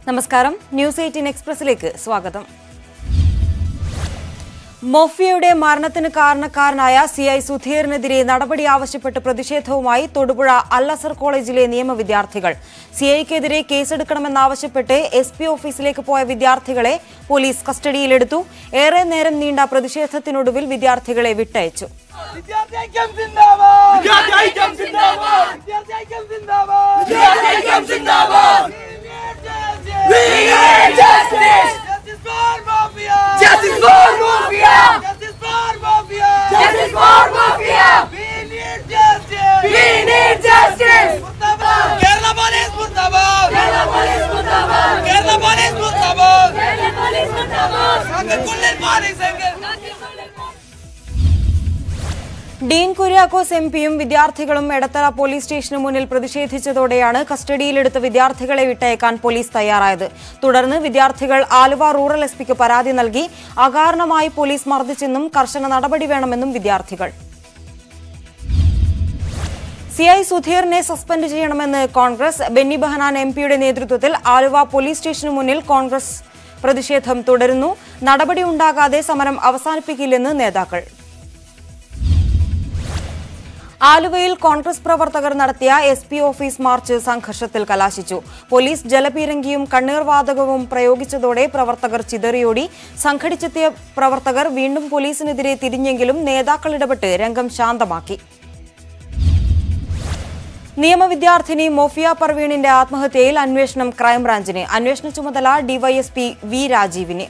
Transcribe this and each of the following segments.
നമസ്കാരം news eighteen എക്സ്പ്രസിലേക്ക് സ്വാഗതം മൊഫിയയുടെ മരണത്തിന് കാരണക്കാരനായ സി ഐ സുധീറിനെതിരെ നടപടി ആവശ്യപ്പെട്ട് പ്രതിഷേധവുമായി തൊടുപുഴ അല്ലസർ കോളേജിലെ നിയമ വിദ്യാർത്ഥികൾ സി ഐക്കെതിരെ കേസെടുക്കണമെന്നാവശ്യപ്പെട്ട് എസ് പി ഓഫീസിലേക്ക് പോയ വിദ്യാർത്ഥികളെ പോലീസ് കസ്റ്റഡിയിലെടുത്തു ഏറെ നേരം നീണ്ട പ്രതിഷേധത്തിനൊടുവിൽ വിദ്യാർത്ഥികളെ വിട്ടയച്ചു വിദ്യാർത്ഥി ഐക്യം സിന്ദാബാദ് വിദ്യാർത്ഥി ഐക്യം സിന്ദാബാദ് വിദ്യാർത്ഥി ഐക്യം സിന്ദാബാദ് വിദ്യാർത്ഥി ഐക്യം സിന്ദാബാദ് We We need justice. Justice for Mafia! Justice for Mafia. Justice for Mafia! Justice for Mafia. We need justice! We need justice. മുർദാബാദ്! കേരള പോലീസ് മുർദാബാദ്! കേരള പോലീസ് മുർദാബാദ് കേരള പോലീസ് മുർദാബാദ്! കേരള പോലീസ് മുർദാബാദ് സംഘക്കുള്ളിൽ പോലീസ് എങ്കിൽ ഡീൻ കുര്യാക്കോസ് എം പിയും വിദ്യാർത്ഥികളും എടത്തറ പോലീസ് സ്റ്റേഷന് മുന്നിൽ പ്രതിഷേധിച്ചതോടെയാണ് കസ്റ്റഡിയിലെടുത്ത വിദ്യാർത്ഥികളെ വിട്ടയക്കാൻ പോലീസ് തയ്യാറായത് തുടർന്ന് വിദ്യാർത്ഥികൾ ആലുവ റൂറൽ എസ് പിക്ക് പരാതി നൽകി അകാരണമായി പോലീസ് മർദ്ദിച്ചെന്നും കർശന നടപടി വേണമെന്നും വിദ്യാർത്ഥികൾ സി ഐ സുധീറിനെ സസ്പെൻഡ് ചെയ്യണമെന്ന് കോൺഗ്രസ് ബെന്നി ബെഹനാൻ എം പിയുടെ നേതൃത്വത്തിൽ ആലുവ പോലീസ് സ്റ്റേഷന് മുന്നിൽ കോൺഗ്രസ് പ്രതിഷേധം തുടരുന്നു നടപടി ഉണ്ടാകാതെ സമരം അവസാനിപ്പിക്കില്ലെന്ന് നേതാക്കൾ ആലുവയിൽ കോൺഗ്രസ് പ്രവർത്തകർ നടത്തിയ എസ് പി ഓഫീസ് മാർച്ച് സംഘർഷത്തിൽ കലാശിച്ചു പോലീസ് ജലപീരങ്കിയും കണ്ണീർവാതകവും പ്രയോഗിച്ചതോടെ പ്രവർത്തകർ ചിതറിയോടി സംഘടിച്ചെത്തിയ പ്രവർത്തകർ വീണ്ടും പോലീസിനെതിരെ തിരിഞ്ഞെങ്കിലും നേതാക്കൾ ഇടപെട്ട് രംഗം ശാന്തമാക്കി നിയമവിദ്യാർത്ഥിനി മൊഫിയ പർവീണിന്റെ ആത്മഹത്യയിൽ അന്വേഷണം ക്രൈംബ്രാഞ്ചിന് അന്വേഷണ ചുമതല ഡിവൈഎസ്പി വി രാജീവിന്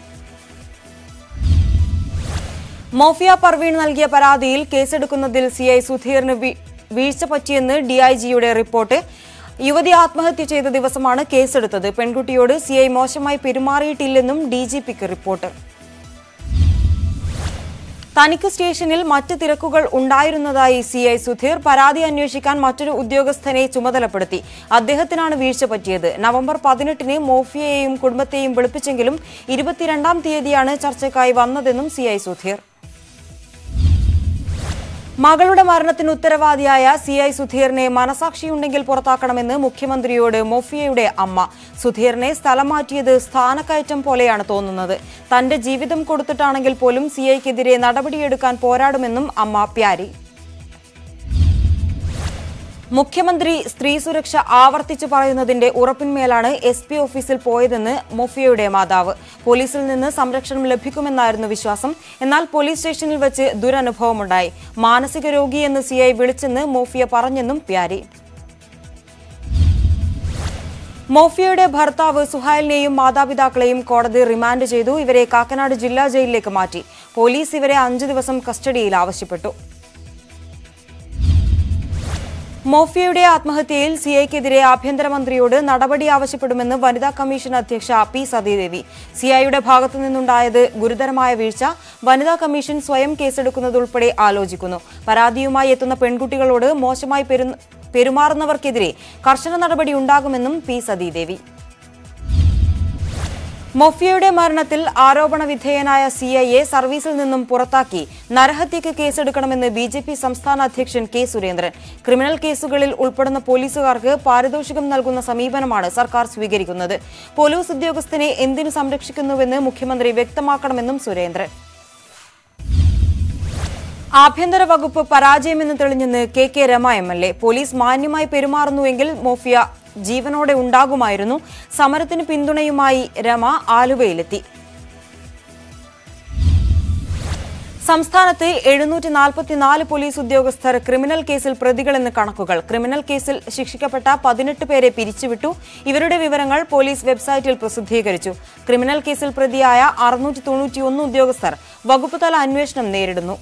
മോഫിയ പർവീൺ നൽകിയ പരാതിയിൽ കേസെടുക്കുന്നതിൽ സി ഐ സുധീറിന് വീ- വീഴ്ച പറ്റിയെന്ന് ഡിഐജിയുടെ റിപ്പോർട്ട് യുവതി ആത്മഹത്യ ചെയ്ത ദിവസമാണ് കേസെടുത്തത് പെൺകുട്ടിയോട് സി ഐ മോശമായി പെരുമാറിയിട്ടില്ലെന്നും ഡിജിപിക്ക് റിപ്പോർട്ട് തനിക്ക് സ്റ്റേഷനിൽ മറ്റ് തിരക്കുകൾ ഉണ്ടായിരുന്നതായി സി ഐ സുധീർ പരാതി അന്വേഷിക്കാൻ മറ്റൊരു ഉദ്യോഗസ്ഥനെ ചുമതലപ്പെടുത്തി അദ്ദേഹത്തിനാണ് വീഴ്ച പറ്റിയത് നവംബർ പതിനെട്ടിന് മോഫിയയെയും കുടുംബത്തെയും വിളിപ്പിച്ചെങ്കിലും ഇരുപത്തിരണ്ടാം തീയതിയാണ് ചർച്ചയ്ക്കായി വന്നതെന്നും സി ഐ സുധീർ മകളുടെ മരണത്തിന് ഉത്തരവാദിയായ സി ഐ സുധീറിനെ മനസാക്ഷിയുണ്ടെങ്കിൽ പുറത്താക്കണമെന്ന് മുഖ്യമന്ത്രിയോട് മൊഫിയയുടെ അമ്മ സുധീറിനെ സ്ഥലം മാറ്റിയത് സ്ഥാനക്കയറ്റം പോലെയാണ് തോന്നുന്നത് തന്റെ ജീവിതം കൊടുത്തിട്ടാണെങ്കിൽ പോലും സി ഐക്കെതിരെ നടപടിയെടുക്കാൻ പോരാടുമെന്നും അമ്മ പ്യാരി മുഖ്യമന്ത്രി സ്ത്രീ സുരക്ഷ ആവർത്തിച്ചു പറയുന്നതിന്റെ ഉറപ്പിന്മേലാണ് എസ് പി ഓഫീസിൽ പോയതെന്ന് മൊഫിയയുടെ മാതാവ് പോലീസിൽ നിന്ന് സംരക്ഷണം ലഭിക്കുമെന്നായിരുന്നു വിശ്വാസം എന്നാൽ പോലീസ് സ്റ്റേഷനിൽ വെച്ച് ദുരനുഭവമുണ്ടായി മാനസിക രോഗിയെന്ന് സി ഐ വിളിച്ചെന്ന് മോഫിയ പറഞ്ഞെന്നും പ്യാരി മോഫിയയുടെ ഭർത്താവ് സുഹൈലിനെയും മാതാപിതാക്കളെയും കോടതി റിമാൻഡ് ചെയ്തു ഇവരെ കാക്കനാട് ജില്ലാ ജയിലിലേക്ക് മാറ്റി പോലീസ് ഇവരെ അഞ്ചു ദിവസം കസ്റ്റഡിയിൽ ആവശ്യപ്പെട്ടു മോഫിയയുടെ ആത്മഹത്യയിൽ സിഐക്കെതിരെ ആഭ്യന്തരമന്ത്രിയോട് നടപടി ആവശ്യപ്പെടുമെന്ന് വനിതാ കമ്മീഷൻ അധ്യക്ഷ പി സതീദേവി സിഐയുടെ ഭാഗത്തു നിന്നുണ്ടായത് ഗുരുതരമായ വീഴ്ച വനിതാ കമ്മീഷൻ സ്വയം കേസെടുക്കുന്നതുൾപ്പെടെ ആലോചിക്കുന്നു പരാതിയുമായി എത്തുന്ന പെൺകുട്ടികളോട് മോശമായി പെരു- പെരുമാറുന്നവർക്കെതിരെ കർശന നടപടി ഉണ്ടാകുമെന്നും പി സതീദേവി മൊഫിയയുടെ മരണത്തിൽ ആരോപണ വിധേയനായ സി ഐ എ സർവീസിൽ നിന്നും പുറത്താക്കി നരഹത്യക്ക് കേസെടുക്കണമെന്ന് ബി ജെ പി സംസ്ഥാന അധ്യക്ഷൻ കെ സുരേന്ദ്രൻ ക്രിമിനൽ കേസുകളിൽ ഉൾപ്പെടുന്ന പോലീസുകാർക്ക് പാരിതോഷികം നൽകുന്ന സമീപനമാണ് സർക്കാർ സ്വീകരിക്കുന്നത് പോലീസ് ഉദ്യോഗസ്ഥനെ എന്തിനു സംരക്ഷിക്കുന്നുവെന്ന് മുഖ്യമന്ത്രി വ്യക്തമാക്കണമെന്നും സുരേന്ദ്രൻ ആഭ്യന്തര വകുപ്പ് പരാജയമെന്ന് തെളിഞ്ഞെന്ന് K K Rama M L A police മാന്യമായി പെരുമാറുന്നുവെങ്കിൽ മോഫിയ ജീവനോടെ ഉണ്ടാകുമായിരുന്നു സമരത്തിന് പിന്തുണയുമായി രമ ആലുവയിലെത്തി സംസ്ഥാനത്ത് എഴുന്നൂറ്റി നാൽപ്പത്തിനാല് പോലീസ് ഉദ്യോഗസ്ഥർ ക്രിമിനൽ കേസിൽ പ്രതികളെന്ന് കണക്കുകൾ ക്രിമിനൽ കേസിൽ ശിക്ഷിക്കപ്പെട്ട പതിനെട്ട് പേരെ പിരിച്ചുവിട്ടു ഇവരുടെ വിവരങ്ങൾ പോലീസ് വെബ്സൈറ്റിൽ പ്രസിദ്ധീകരിച്ചു ക്രിമിനൽ കേസിൽ പ്രതിയായ അറുന്നൂറ്റി തൊണ്ണൂറ്റിയൊന്ന് ഉദ്യോഗസ്ഥർ വകുപ്പുതല അന്വേഷണം നേരിടുന്നു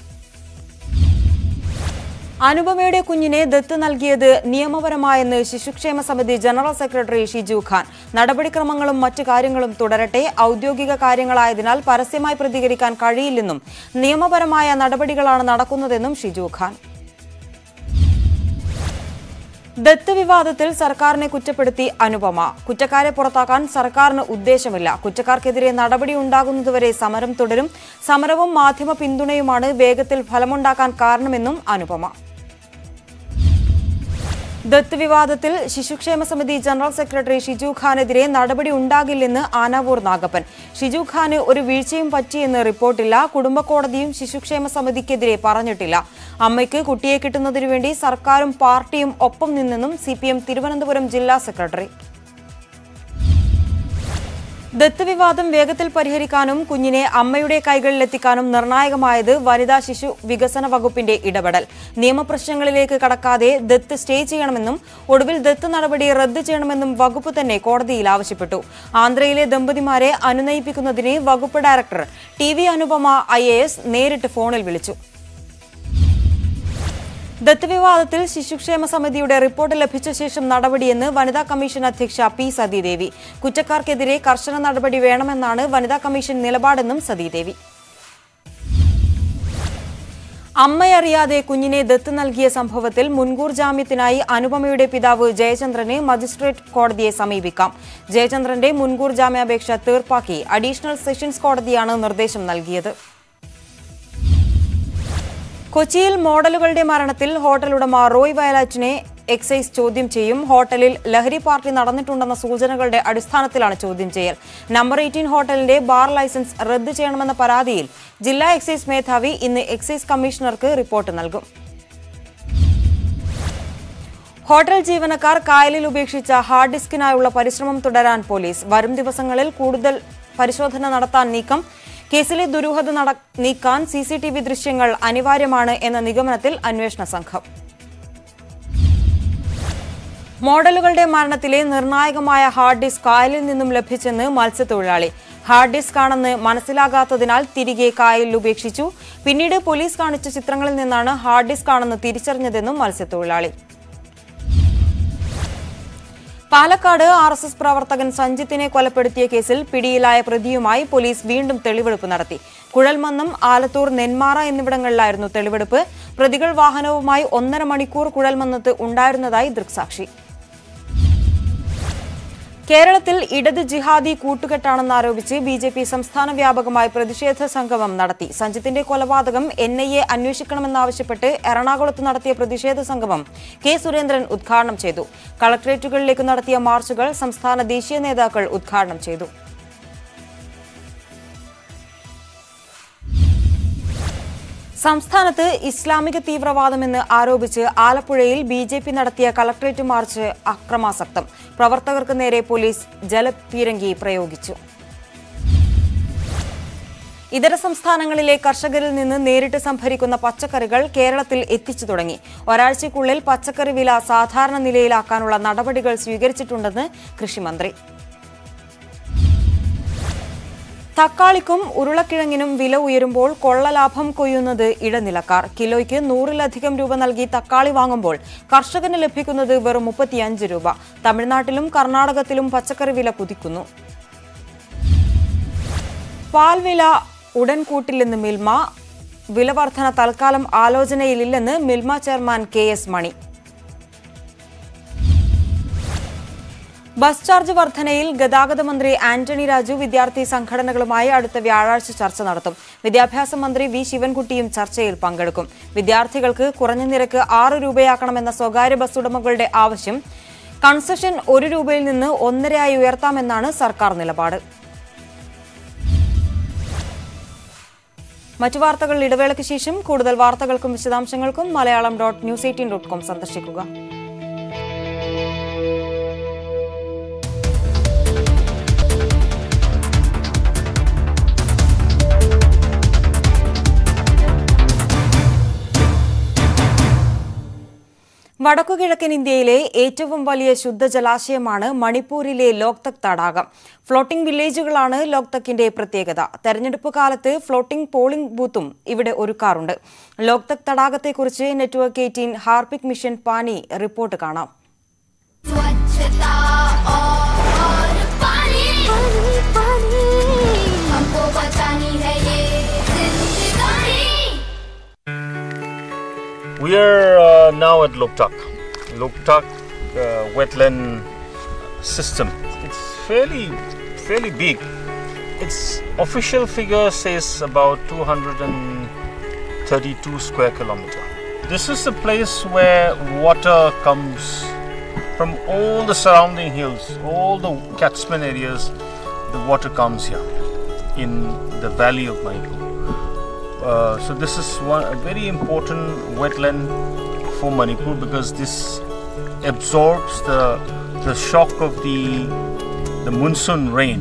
അനുപമയുടെ കുഞ്ഞിനെ ദത്ത് നൽകിയത് നിയമപരമായെന്ന് ശിശുക്ഷേമ സമിതി ജനറൽ സെക്രട്ടറി ഷിജു ഖാൻ നടപടിക്രമങ്ങളും മറ്റു കാര്യങ്ങളും തുടരട്ടെ ഔദ്യോഗിക കാര്യങ്ങളായതിനാൽ പരസ്യമായി പ്രതികരിക്കാൻ കഴിയില്ലെന്നും നിയമപരമായ നടപടികളാണ് നടക്കുന്നതെന്നും ഷിജു ഖാൻ ദത്ത് വിവാദത്തിൽ സർക്കാരിനെ കുറ്റപ്പെടുത്തി അനുപമ കുറ്റക്കാരെ പുറത്താക്കാൻ സർക്കാരിന് ഉദ്ദേശമില്ല കുറ്റക്കാർക്കെതിരെ നടപടി ഉണ്ടാകുന്നതുവരെ സമരം തുടരും സമരവും മാധ്യമ പിന്തുണയുമാണ് വേഗത്തിൽ ഫലമുണ്ടാക്കാൻ കാരണമെന്നും അനുപമ ദത്ത് വിവാദത്തിൽ ശിശുക്ഷേമ സമിതി ജനറൽ സെക്രട്ടറി ഷിജു ഖാനെതിരെ നടപടി ഉണ്ടാകില്ലെന്ന് ആനാവൂർ നാഗപ്പൻ ഷിജു ഖാന് ഒരു വീഴ്ചയും പറ്റിയെന്ന് റിപ്പോർട്ടില്ല കുടുംബ കോടതിയും ശിശുക്ഷേമ സമിതിക്കെതിരെ പറഞ്ഞിട്ടില്ല അമ്മയ്ക്ക് കുട്ടിയെ കിട്ടുന്നതിനു വേണ്ടി സർക്കാരും പാർട്ടിയും ഒപ്പം നിന്നെന്നും സി തിരുവനന്തപുരം ജില്ലാ സെക്രട്ടറി ദത്ത് വിവാദം വേഗത്തിൽ പരിഹരിക്കാനും കുഞ്ഞിനെ അമ്മയുടെ കൈകളിലെത്തിക്കാനും നിർണായകമായത് വനിതാ ശിശു വികസന വകുപ്പിന്റെ ഇടപെടൽ നിയമപ്രശ്നങ്ങളിലേക്ക് കടക്കാതെ ദത്ത് സ്റ്റേ ചെയ്യണമെന്നും ഒടുവിൽ ദത്ത് നടപടി റദ്ദ് ചെയ്യണമെന്നും വകുപ്പ് തന്നെ കോടതിയിൽ ആവശ്യപ്പെട്ടു ആന്ധ്രയിലെ ദമ്പതിമാരെ അനുനയിപ്പിക്കുന്നതിന് വകുപ്പ് director T V Anupama I നേരിട്ട് ഫോണിൽ വിളിച്ചു ദത്ത് വിവാദത്തിൽ ശിശുക്ഷേമ സമിതിയുടെ റിപ്പോർട്ട് ലഭിച്ച ശേഷം നടപടിയെന്ന് വനിതാ കമ്മീഷൻ അധ്യക്ഷ പി സതീദേവി കുറ്റക്കാർക്കെതിരെ കർശന നടപടി വേണമെന്നാണ് വനിതാ കമ്മീഷൻ നിലപാടെന്നും സതീദേവി അമ്മയറിയാതെ കുഞ്ഞിനെ ദത്ത് നൽകിയ സംഭവത്തിൽ മുൻകൂർ ജാമ്യത്തിനായി അനുപമയുടെ പിതാവ് ജയചന്ദ്രന് മജിസ്ട്രേറ്റ് കോടതിയെ സമീപിക്കാം ജയചന്ദ്രന്റെ മുൻകൂർ ജാമ്യാപേക്ഷ തീർപ്പാക്കി അഡീഷണൽ സെഷൻസ് കോടതിയാണ് നിർദ്ദേശം നൽകിയത് കൊച്ചിയിൽ മോഡലുകളുടെ മരണത്തിൽ ഹോട്ടൽ ഉടമ റോയ് വയലാറ്റിനെ എക്സൈസ് ചോദ്യം ചെയ്യും ഹോട്ടലിൽ ലഹരി പാർട്ടി നടന്നിട്ടുണ്ടെന്ന സൂചനകളുടെ അടിസ്ഥാനത്തിലാണ് ചോദ്യം ചെയ്യൽ നമ്പർ എയ്റ്റീൻ ഹോട്ടലിന്റെ ബാർ ലൈസൻസ് റദ്ദ് ചെയ്യണമെന്ന പരാതിയിൽ ജില്ലാ എക്സൈസ് മേധാവി ഇന്ന് എക്സൈസ് കമ്മീഷണർക്ക് റിപ്പോർട്ട് നൽകും ഹോട്ടൽ ജീവനക്കാർ കായലിൽ ഉപേക്ഷിച്ച ഹാർഡ് ഡിസ്കിനായുള്ള പരിശ്രമം തുടരാൻ പോലീസ് വരും ദിവസങ്ങളിൽ കൂടുതൽ പരിശോധന നടത്താൻ നീക്കം കേസിലെ ദുരൂഹത നട- നീക്കാൻ സി സി ടി വി ദൃശ്യങ്ങൾ അനിവാര്യമാണ് എന്ന നിഗമനത്തിൽ അന്വേഷണ സംഘം മോഡലുകളുടെ മരണത്തിലെ നിർണായകമായ ഹാർഡ് ഡിസ്ക് കായലിൽ നിന്നും ലഭിച്ചെന്ന് മത്സ്യത്തൊഴിലാളി ഹാർഡ് ഡിസ്ക് ആണെന്ന് മനസ്സിലാകാത്തതിനാൽ തിരികെ കായലിൽ ഉപേക്ഷിച്ചു പിന്നീട് പോലീസ് കാണിച്ച ചിത്രങ്ങളിൽ നിന്നാണ് ഹാർഡ് ഡിസ്ക് ആണെന്ന് തിരിച്ചറിഞ്ഞതെന്നും മത്സ്യത്തൊഴിലാളി പാലക്കാട് ആർ എസ് എസ് പ്രവർത്തകൻ സഞ്ജിത്തിനെ കൊലപ്പെടുത്തിയ കേസിൽ പിടിയിലായ പ്രതിയുമായി പോലീസ് വീണ്ടും തെളിവെടുപ്പ് നടത്തി കുഴൽമന്നം ആലത്തൂർ നെന്മാറ എന്നിവിടങ്ങളിലായിരുന്നു തെളിവെടുപ്പ് പ്രതികൾ വാഹനവുമായി ഒന്നര മണിക്കൂർ കുഴൽമന്നത്ത് ഉണ്ടായിരുന്നതായി ദൃക്സാക്ഷി കേരളത്തിൽ ഇടത് ജിഹാദി കൂട്ടുകെട്ടാണെന്നാരോപിച്ച് ബി ജെ പി സംസ്ഥാന വ്യാപകമായി പ്രതിഷേധ സംഗമം നടത്തി സഞ്ജിത്തിന്റെ കൊലപാതകം എൻ ഐ എ അന്വേഷിക്കണമെന്നാവശ്യപ്പെട്ട് എറണാകുളത്ത് നടത്തിയ പ്രതിഷേധ സംഗമം കെ സുരേന്ദ്രൻ ഉദ്ഘാടനം ചെയ്തു കളക്ടറേറ്റുകളിലേക്ക് നടത്തിയ മാർച്ചുകൾ സംസ്ഥാന ദേശീയ നേതാക്കൾ ഉദ്ഘാടനം ചെയ്തു സംസ്ഥാനത്ത് ഇസ്ലാമിക തീവ്രവാദമെന്ന് ആരോപിച്ച് ആലപ്പുഴയിൽ ബി ജെ പി നടത്തിയ കളക്ടറേറ്റ് മാർച്ച് അക്രമാസക്തം പ്രവർത്തകർക്ക് നേരെ പോലീസ് ജലപീരങ്കി പ്രയോഗിച്ചു ഇതര സംസ്ഥാനങ്ങളിലെ കർഷകരിൽ നിന്ന് നേരിട്ട് സംഭരിക്കുന്ന പച്ചക്കറികൾ കേരളത്തിൽ എത്തിച്ചു തുടങ്ങി ഒരാഴ്ചയ്ക്കുള്ളിൽ പച്ചക്കറി വില സാധാരണ നിലയിലാക്കാനുള്ള നടപടികൾ സ്വീകരിച്ചിട്ടുണ്ടെന്ന് കൃഷിമന്ത്രി തക്കാളിക്കും ഉരുളക്കിഴങ്ങിനും വില ഉയരുമ്പോൾ കൊള്ളലാഭം കൊയ്യുന്നത് ഇടനിലക്കാർ കിലോയ്ക്ക് നൂറിലധികം രൂപ നൽകി തക്കാളി വാങ്ങുമ്പോൾ കർഷകന് ലഭിക്കുന്നത് വെറും മുപ്പത്തിയഞ്ച് രൂപ തമിഴ്നാട്ടിലും കർണാടകത്തിലും പച്ചക്കറി വില കുതിക്കുന്നു പാൽ വില ഉടൻ കൂട്ടില്ലെന്ന് മിൽമ വില വർധന തൽക്കാലം ആലോചനയിലില്ലെന്ന് Milma chairman K S Mani bus charge വർധനയിൽ ഗതാഗത മന്ത്രി ആന്റണി രാജു വിദ്യാർത്ഥി സംഘടനകളുമായി അടുത്ത വ്യാഴാഴ്ച ചർച്ച നടത്തും വിദ്യാഭ്യാസ മന്ത്രി വി ശിവൻകുട്ടിയും ചർച്ചയിൽ പങ്കെടുക്കും വിദ്യാർത്ഥികൾക്ക് കുറഞ്ഞ നിരക്ക് ആറ് രൂപയാക്കണമെന്ന സ്വകാര്യ ബസ് ഉടമകളുടെ ആവശ്യം കൺസെഷൻ ഒരു രൂപയിൽ നിന്ന് ഒന്നരയായി ഉയർത്താമെന്നാണ് സർക്കാർ നിലപാട് മറ്റു വാർത്തകൾ ഇടവേളയ്ക്ക് ശേഷം കൂടുതൽ വാർത്തകൾക്കും വിശദാംശങ്ങൾക്കും Malayalam dot news eighteen dot com സന്ദർശിക്കുക വടക്കുകിഴക്കൻ ഇന്ത്യയിലെ ഏറ്റവും വലിയ ശുദ്ധജലാശയമാണ് മണിപ്പൂരിലെ ലോക്തക് തടാകം ഫ്ലോട്ടിംഗ് വില്ലേജുകളാണ് ലോക്തക്കിന്റെ പ്രത്യേകത തെരഞ്ഞെടുപ്പ് കാലത്ത് ഫ്ലോട്ടിംഗ് പോളിംഗ് ബൂത്തും ഇവിടെ ഒരുക്കാറുണ്ട് ലോക്തക് തടാകത്തെക്കുറിച്ച് network eighteen Harpic mission Paani report കാണാം स्वच्छता और पानी हमको बचानी है ये जिंदगानी We are uh, now at Loktak. Loktak uh, wetland system. It's fairly fairly big. Its official figure says about 232 square kilometer. This is the place where water comes from all the surrounding hills, all the catchment areas, the water comes here in the valley of Manipur. Uh, so this is one a very important wetland for Manipur because this absorbs the the shock of the the monsoon rain.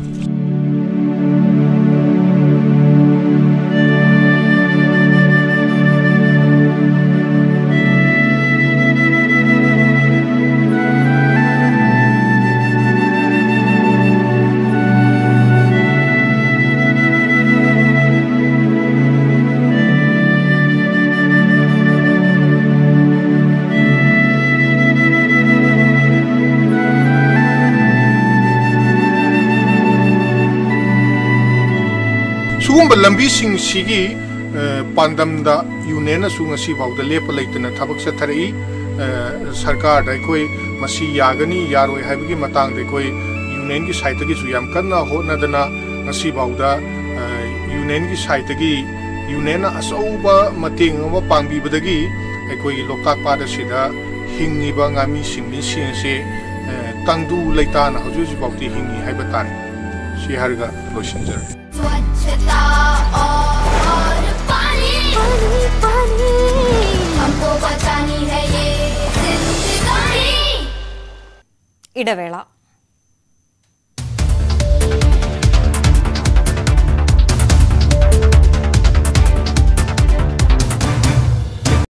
ꯁꯤꯒꯨꯝꯕ ꯂꯝꯕꯤꯁꯤꯡꯁꯤꯒꯤ ꯑ, ꯄꯥꯟꯗꯝꯗ ꯌꯨꯅꯦꯟꯅꯁꯨ ꯉꯁꯤꯐꯥꯎꯗ ꯂꯦꯞꯄ ꯂꯩꯇꯅ ꯊꯕꯛ ꯆꯠꯊꯔꯛꯏ ꯑ, ꯁꯔꯀꯥꯔꯗ ꯑꯩꯈꯣꯏ ꯃꯁꯤ ꯌꯥꯒꯅꯤ ꯌꯥꯔꯣꯏ ꯍꯥꯏꯕꯒꯤ ꯃꯇꯥꯡꯗ ꯑꯩꯈꯣꯏ ꯌꯨꯅꯦꯟꯒꯤ ꯁꯥꯏꯠꯇꯒꯤꯁꯨ ꯌꯥꯝ ꯀꯟꯅ ꯍꯣꯠꯅꯗꯅ ꯉꯁꯤꯐꯥꯎꯗ ꯑ, ꯌꯨꯅꯦꯟꯒꯤ ꯁꯥꯏꯠꯇꯒꯤ ꯌꯨꯅꯦꯟꯅ ꯑꯆꯧꯕ ꯃꯇꯦꯡ ꯑꯃ ꯄꯥꯡꯕꯤꯕꯗꯒꯤ ꯑꯩꯈꯣꯏꯒꯤ ꯂꯣꯛꯇꯥꯛ ꯄꯥꯠ ꯑꯁꯤꯗ ꯍꯤꯡꯉꯤꯕ ꯉꯥꯃꯤ ꯁꯤꯡꯃꯤꯁꯤꯡ ꯑꯁꯤ ꯑ, ꯇꯪꯗꯨ ꯂꯩꯇꯥꯅ ꯍꯧꯖꯤꯛ ꯍꯧꯖꯤꯛꯐꯥꯎꯗꯤ ꯍꯤꯡꯉꯤ ꯍꯥꯏꯕ ꯇꯥꯔꯦ ꯁꯤ ꯍꯥꯏꯔꯒ ꯂꯣꯏꯁꯤꯟꯖꯔꯒꯦ स्वच्छता और पानी पानी पानी हमको बचानी है ये जिंदगानी ഇടവേള